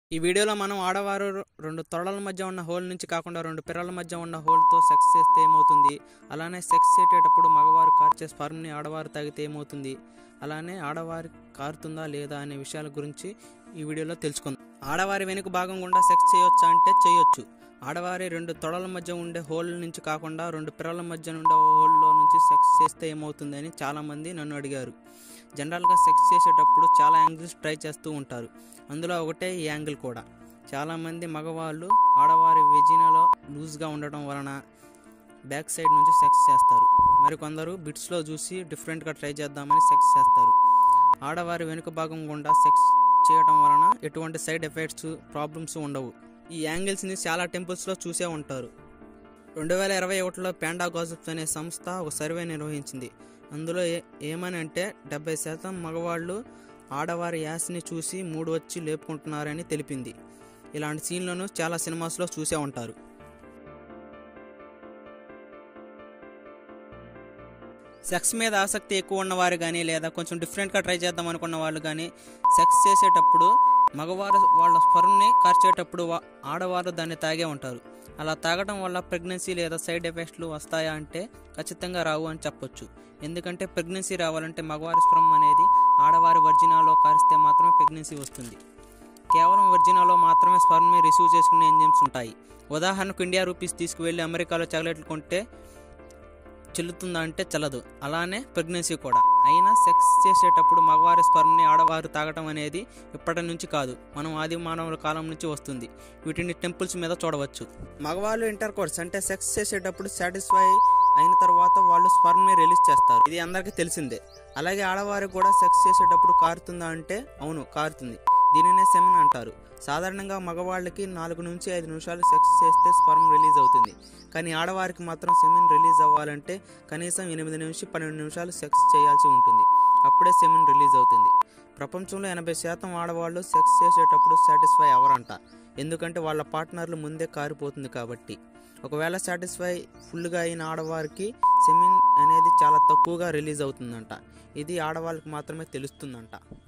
ఈ వీడియోలో మనం ఆడవారు రెండు తొడల మధ్య ఉన్న హోల్ నుంచి కాకుండా రెండు పిర్రల మధ్య ఉన్న హోల్తో సెక్స్ చేస్తే ఏమవుతుంది అలానే సెక్స్ చేసేటప్పుడు మగవారు కార్చే స్పర్మ్ని ఆడవారు తాగితే ఏమవుతుంది అలానే ఆడవారి కారుతుందా లేదా అనే విషయాల గురించి ఈ వీడియోలో తెలుసుకుందాం ఆడవారి వెనుక భాగం గుండా సెక్స్ చేయొచ్చా అంటే చేయొచ్చు ఆడవారి రెండు తొడల మధ్య ఉండే హోల్ నుంచి కాకుండా రెండు పిర్రల మధ్య ఉండే హోల్లో నుంచి సెక్స్ చేస్తే ఏమవుతుందని చాలామంది నన్ను అడిగారు జనరల్గా సెక్స్ చేసేటప్పుడు చాలా యాంగిల్స్ ట్రై చేస్తూ ఉంటారు అందులో ఒకటే ఈ యాంగిల్ కూడా చాలామంది మగవాళ్ళు ఆడవారి వెజినాలో లూజ్గా ఉండటం వలన బ్యాక్ సైడ్ నుంచి సెక్స్ చేస్తారు మరికొందరు బిట్స్లో చూసి డిఫరెంట్గా ట్రై చేద్దామని సెక్స్ చేస్తారు ఆడవారి వెనుక భాగం గుండా సెక్స్ చేయడం వలన ఎటువంటి సైడ్ ఎఫెక్ట్స్ ప్రాబ్లమ్స్ ఉండవు ఈ యాంగిల్స్ని చాలా టెంపుల్స్లో చూసే ఉంటారు రెండు వేల ఇరవై ఒకటిలో ప్యాండా గాసిప్స్ అనే సంస్థ ఒక సర్వే నిర్వహించింది అందులో ఏ ఏమని అంటే డెబ్బై శాతం మగవాళ్ళు ఆడవారి యాస్ని చూసి మూడు వచ్చి లేపుకుంటున్నారని తెలిపింది ఇలాంటి సీన్లను చాలా సినిమాస్లో చూసే ఉంటారు సెక్స్ మీద ఆసక్తి ఎక్కువ ఉన్నవారు కానీ లేదా కొంచెం డిఫరెంట్గా ట్రై చేద్దాం అనుకున్న వాళ్ళు కానీ సెక్స్ చేసేటప్పుడు మగవారు వాళ్ళ స్పర్మ్ని కార్చేటప్పుడు వా- ఆడవారు దాన్ని తాగే ఉంటారు అలా తాగడం వల్ల ప్రెగ్నెన్సీ లేదా సైడ్ ఎఫెక్ట్లు వస్తాయా అంటే ఖచ్చితంగా రావు అని చెప్పొచ్చు ఎందుకంటే ప్రెగ్నెన్సీ రావాలంటే మగవారి స్పర్మ్ అనేది ఆడవారి వర్జినాలో కారిస్తే మాత్రమే ప్రెగ్నెన్సీ వస్తుంది కేవలం వర్జినాలో మాత్రమే స్పర్మ్ని రిసీవ్ చేసుకునే ఎంజిమ్స్ ఉంటాయి ఉదాహరణకు ఇండియా రూపీస్ తీసుకువెళ్ళి అమెరికాలో చాక్లెట్లు కొంటే చెల్లుతుందా అంటే చెల్లదు అలానే ప్రెగ్నెన్సీ కూడా అయినా సెక్స్ చేసేటప్పుడు మగవారి స్పర్మ్ని ఆడవారు తాగటం అనేది ఇప్పటి నుంచి కాదు మనం ఆది మానవుల కాలం నుంచి వస్తుంది వీటిని టెంపుల్స్ మీద చూడవచ్చు మగవాళ్ళు ఇంటర్ కోర్స్ అంటే సెక్స్ చేసేటప్పుడు సాటిస్ఫై అయిన తర్వాత వాళ్ళు స్పర్మ్ని రిలీజ్ చేస్తారు ఇది అందరికీ తెలిసిందే అలాగే ఆడవారు కూడా సెక్స్ చేసేటప్పుడు కారుతుందా అంటే అవును కారుతుంది దీనినే సెమెన్ అంటారు సాధారణంగా మగవాళ్ళకి నాలుగు నుంచి ఐదు నిమిషాలు సెక్స్ చేస్తే స్పర్మ్ రిలీజ్ అవుతుంది కానీ ఆడవారికి మాత్రం సెమెన్ రిలీజ్ అవ్వాలంటే కనీసం ఎనిమిది నుంచి పన్నెండు నిమిషాలు సెక్స్ చేయాల్సి ఉంటుంది అప్పుడే సెమెన్ రిలీజ్ అవుతుంది ప్రపంచంలో ఎనభై శాతం ఆడవాళ్ళు సెక్స్ చేసేటప్పుడు సాటిస్ఫై అవ్వరంట ఎందుకంటే వాళ్ళ పార్ట్నర్లు ముందే కారిపోతుంది కాబట్టి ఒకవేళ సాటిస్ఫై ఫుల్గా అయిన ఆడవారికి సెమిన్ అనేది చాలా తక్కువగా రిలీజ్ అవుతుందంట ఇది ఆడవాళ్ళకి మాత్రమే తెలుస్తుందంట